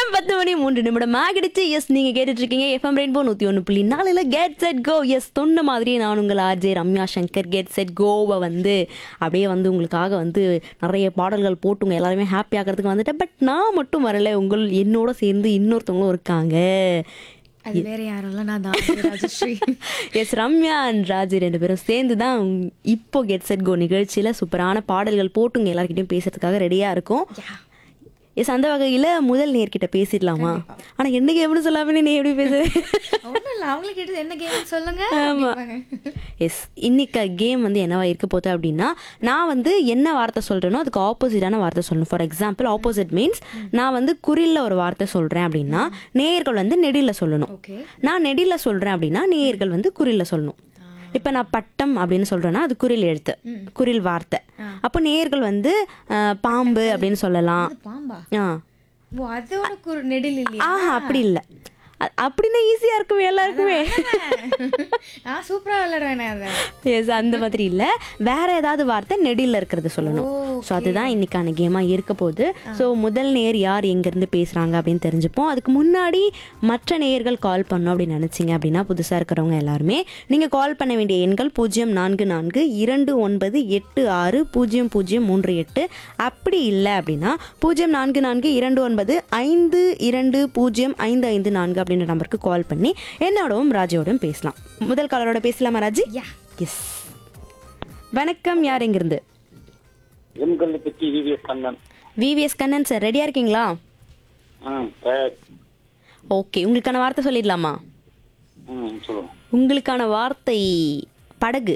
நேரம் பத்து மணி மூன்று நிமிடம் ஆகிடுச்சு எஸ் நீங்க கேட்டுட்டு இருக்கீங்க எஃப்எம் ரெயின்போ நூத்தி ஒன்று புள்ளி நாலுல கெட் செட் கோ எஸ் சொன்ன மாதிரியே நான் உங்கள் RJ Ramya Shankar get set Kovai வந்து அப்படியே வந்து உங்களுக்காக வந்து நிறைய பாடல்கள் போட்டு உங்க எல்லாருமே ஹாப்பி ஆகிறதுக்கு வந்துட்டேன் பட் நான் மட்டும் வரல உங்கள் என்னோட சேர்ந்து இன்னொருத்தவங்களும் இருக்காங்க அது வேற யாரும் இல்ல நான் தான் ராஜஸ்ரீ எஸ் ரம்யா அண்ட் ராஜி ரெண்டு பேரும் சேர்ந்து தான் உங்க- இப்போ கெட் செட் கோ நிகழ்ச்சியில் சூப்பரான பாடல்கள் போட்டு உங்க எல்லாருக்கிட்டையும் பேசுறதுக்காக ரெடியாக இருக்கும் எஸ் அந்த வகையில் முதல் நேர்கிட்ட பேசிடலாமா ஆனால் என்ன கேம்னு சொல்லாம நீ எப்படி பேசுற ஒண்ணும் இல்ல அவங்களுக்கு கேட்டது என்ன கேம் சொல்லுங்க ஆமா. அப்படிம்பாங்க. எஸ் இன்னைக்கு கேம் வந்து என்னவா இருக்க போகுது அப்படின்னா நான் வந்து என்ன வார்த்தை சொல்றேனோ அதுக்கு ஆப்போசிட்டான வார்த்தை சொல்லணும் ஃபார் எக்ஸாம்பிள் ஆப்போசிட் மீன்ஸ் நான் வந்து குறில்ல ஒரு வார்த்தை சொல்றேன் அப்படின்னா நேயர்கள் வந்து நெடில சொல்லணும் ஓகே நான் நெடில சொல்றேன் அப்படின்னா நேயர்கள் வந்து குறில்ல சொல்லணும் இப்ப நான் பட்டம் அப்படின்னு சொல்றேன்னா அது குறில் எழுத்து குறில் வார்த்தை அப்போ நேயர்கள் வந்து அஹ், பாம்பு அப்படின்னு சொல்லலாம் அது பாம்பா ஆ ஓ அதோட குறு நெடில் இல்லையா ஆஹா அப்படி இல்லை அப்படின்னா ஈஸியா இருக்குமே எல்லாருக்குமே நான் சூப்பரா விளையாடுவேன் அதை எஸ் அந்த மாதிரி இல்ல வேற ஏதாவது வார்த்தை நெடில இருக்கிறது சொல்லணும் ஸோ அதுதான் இன்னைக்கான கேமா இருக்க போகுது ஸோ முதல் நேர் யார் எங்க இருந்து பேசுறாங்க அப்படின்னு தெரிஞ்சுப்போம் அதுக்கு முன்னாடி மற்ற நேயர்கள் கால் பண்ணோம் அப்படின்னு நினைச்சீங்க அப்படின்னா புதுசா இருக்கிறவங்க எல்லாருமே நீங்க கால் பண்ண வேண்டிய எண்கள் பூஜ்ஜியம் நான்கு நான்கு இரண்டு ஒன்பது எட்டு ஆறு பூஜ்ஜியம் பூஜ்ஜியம் மூன்று எட்டு அப்படி இல்லை அப்படின்னா பூஜ்ஜியம் நான்கு நான்கு இரண்டு ஒன்பது ஐந்து இரண்டு பூஜ்ஜியம் ஐந்து ஐந்து நான்கு அப்படின்ற நம்பருக்கு கால் பண்ணி என்னோடவும் ராஜோடும் பேசலாம் முதல் காலரோட பேசலாமா ராஜி யா எஸ் வணக்கம் யார் எங்கிருந்து எண்களை பற்றி VVS Kannan VVS Kannan sir ரெடியா இருக்கீங்களா ம் சரி. ஓகே உங்களுக்கான வார்த்தை சொல்லிடலாமா ம் சொல்லுவோம் உங்களுக்கான வார்த்தை படகு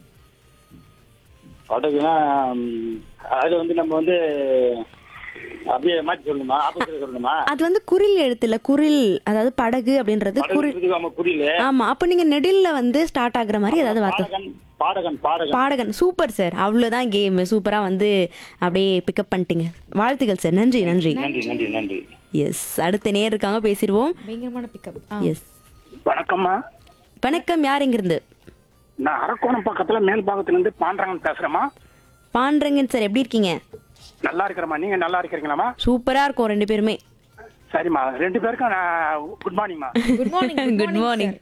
படகுனா ம், அது வந்து நம்ம வந்து அப்படியே மாற்றி சொல்லணுமா ஆப்போசிட் சொல்லணுமா அது வந்து குரில் எழுத்துல குரில் அதாவது படகு அப்படின்றது குரில் படகு நம்ம புரியல ஆமா அப்ப நீங்க நெடில்ல வந்து ஸ்டார்ட் ஆகுற மாதிரி ஏதாவது வார்த்தை பாடகன் பாடகன் பாடகன் பாடகன் சூப்பர் சார் அவ்வளவுதான் கேம் சூப்பரா வந்து அப்படியே பிக்கப் பண்ணிட்டீங்க வாழ்த்துக்கள் சார் நன்றி நன்றி நன்றி நன்றி நன்றி எஸ் அடுத்த நேர் இருக்காங்க பேசிடுவோம் பயங்கரமான பிக்கப் எஸ் வணக்கம்மா வணக்கம் யார் எங்கிருந்து நான் அரக்கோணம் பக்கத்துல மேல் பாகத்துல இருந்து பாண்டரங்கன் பேசுறேம்மா பாண்டரங்கன் சார் எப்படி இருக்கீங்க நல்லா இருக்கிறேம்மா நீங்க நல்லா இருக்கிறீங்களாம்மா சூப்பரா இருக்கும் ரெண்டு பேருமே சரிம்மா ரெண்டு பேருக்கும் நான் குட் மார்னிங்மா குட் மார்னிங் குட் மார்னிங்